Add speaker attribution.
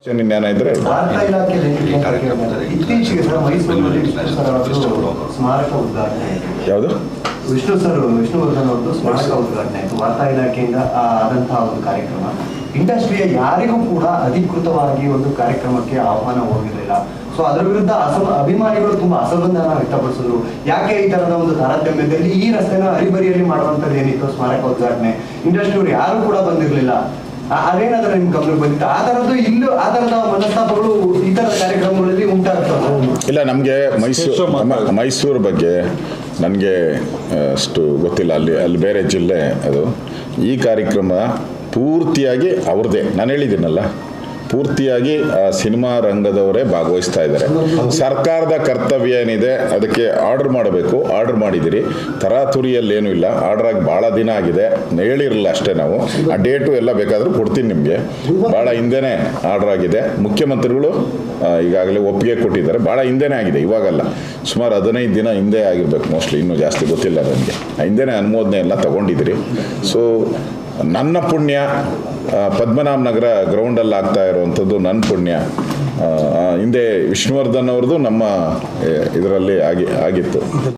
Speaker 1: ಜ್ಞಾನ ಇದ್ರೆ
Speaker 2: ವಾರ್ತಾ ಇಲಾಖೆ ಇತ್ತೀಚೆಗೆ ಸರ್ ಮೈಸೂರಿನಲ್ಲಿ ವಿಷ್ಣು ಸರ್ ಅವರದ್ದು ಸ್ಮಾರಕ ಉದ್ಘಾಟನೆ ಆಯಿತು.
Speaker 1: ಯಾವುದು
Speaker 2: ವಿಷ್ಣು ಸರ್ ವಿಷ್ಣುವರ್ಧನ್ ಅವ್ರದ್ದು ಸ್ಮಾರಕ ಉದ್ಘಾಟನೆ ಆಯಿತು ವಾರ್ತಾ ಇಲಾಖೆಯಿಂದ ಆ, ಆದಂತಹ ಒಂದು ಕಾರ್ಯಕ್ರಮ ಇಂಡಸ್ಟ್ರಿಯ ಯಾರಿಗೂ ಕೂಡ ಅಧಿಕೃತವಾಗಿ ಒಂದು ಕಾರ್ಯಕ್ರಮಕ್ಕೆ ಆಹ್ವಾನ ಹೋಗಿರಲಿಲ್ಲ ಸೊ ಅದರ ವಿರುದ್ಧ ಅಸಮ ಅಭಿಮಾನಿಗಳು ತುಂಬಾ ಅಸಮಾಧಾನ ವ್ಯಕ್ತಪಡಿಸಿದ್ರು ಯಾಕೆ ಈ ತರದ ಒಂದು ತಾರತಮ್ಯದಲ್ಲಿ ಈ ರಸ್ತೆನ ಹರಿಬರಿಯಲ್ಲಿ ಮಾಡುವಂತದ್ದು ಏನಿತ್ತು ಸ್ಮಾರಕ ಉದ್ಘಾಟನೆ ಇಂಡಸ್ಟ್ರಿಯವರು ಯಾರು ಕೂಡ ಬಂದಿರಲಿಲ್ಲ ಅದೇನಾದ್ರೂ ನಿಮ್ ಗಮನಕ್ಕೆ ಬಂದಿತ್ತು ಆ ತರದ್ದು ಇಲ್ಲೂ ಆ ತರದ ಮನಸ್ತಾಪಗಳು ಈ ತರದ ಕಾರ್ಯಕ್ರಮಗಳಲ್ಲಿ ಉಂಟಾಗ್ತವೆ
Speaker 1: ಇಲ್ಲ ನಮಗೆ ಮೈಸೂರು ಮೈಸೂರು ಬಗ್ಗೆ ನನಗೆ ಅಷ್ಟು ಗೊತ್ತಿಲ್ಲ ಅಲ್ಲಿ ಅಲ್ಲಿ ಬೇರೆ ಜಿಲ್ಲೆ ಅದು ಈ ಕಾರ್ಯಕ್ರಮ ಪೂರ್ತಿಯಾಗಿ ಅವ್ರದ್ದೇ ನಾನು ಹೇಳಿದ್ದೀನಲ್ಲ ಪೂರ್ತಿಯಾಗಿ ಆ ಸಿನಿಮಾ ರಂಗದವರೇ ಭಾಗವಹಿಸ್ತಾ ಇದ್ದಾರೆ ಸರ್ಕಾರದ ಕರ್ತವ್ಯ ಏನಿದೆ ಅದಕ್ಕೆ ಆರ್ಡರ್ ಮಾಡಬೇಕು ಆರ್ಡರ್ ಮಾಡಿದ್ದೀರಿ ತರಾತುರಿಯಲ್ಲಿ ಏನೂ ಇಲ್ಲ ಆರ್ಡರ್ ಆಗಿ ಭಾಳ ದಿನ ಆಗಿದೆ ಹೇಳಿರಲಿಲ್ಲ ಅಷ್ಟೇ ನಾವು ಆ ಡೇಟು ಎಲ್ಲ ಬೇಕಾದರೂ ಕೊಡ್ತೀನಿ ನಿಮಗೆ ಭಾಳ ಹಿಂದೆನೇ ಆರ್ಡರ್ ಆಗಿದೆ ಮುಖ್ಯಮಂತ್ರಿಗಳು ಆ, ಈಗಾಗಲೇ ಒಪ್ಪಿಗೆ ಕೊಟ್ಟಿದ್ದಾರೆ ಭಾಳ ಹಿಂದೆನೇ ಆಗಿದೆ ಇವಾಗಲ್ಲ ಸುಮಾರು ಹದಿನೈದು ದಿನ ಹಿಂದೆ ಆಗಿರ್ಬೇಕು ಮೋಸ್ಟ್ಲಿ ಇನ್ನೂ ಜಾಸ್ತಿ ಗೊತ್ತಿಲ್ಲ ನನಗೆ ಹಿಂದೆನೇ ಅನುಮೋದನೆ ಎಲ್ಲ ತಗೊಂಡಿದ್ದೀರಿ ಸೊ ನನ್ನ ಪುಣ್ಯ ಆ, ಪದ್ಮನಾಭ ನಗರ ಗ್ರೌಂಡಲ್ಲಿ ಆಗ್ತಾ ಇರುವಂಥದ್ದು ನನ್ನ ಪುಣ್ಯ ಆ, ಆ, ಹಿಂದೆ ವಿಷ್ಣುವರ್ಧನ್ ಅವ್ರದ್ದು ನಮ್ಮ ಇದರಲ್ಲಿ ಆಗಿ ಆಗಿತ್ತು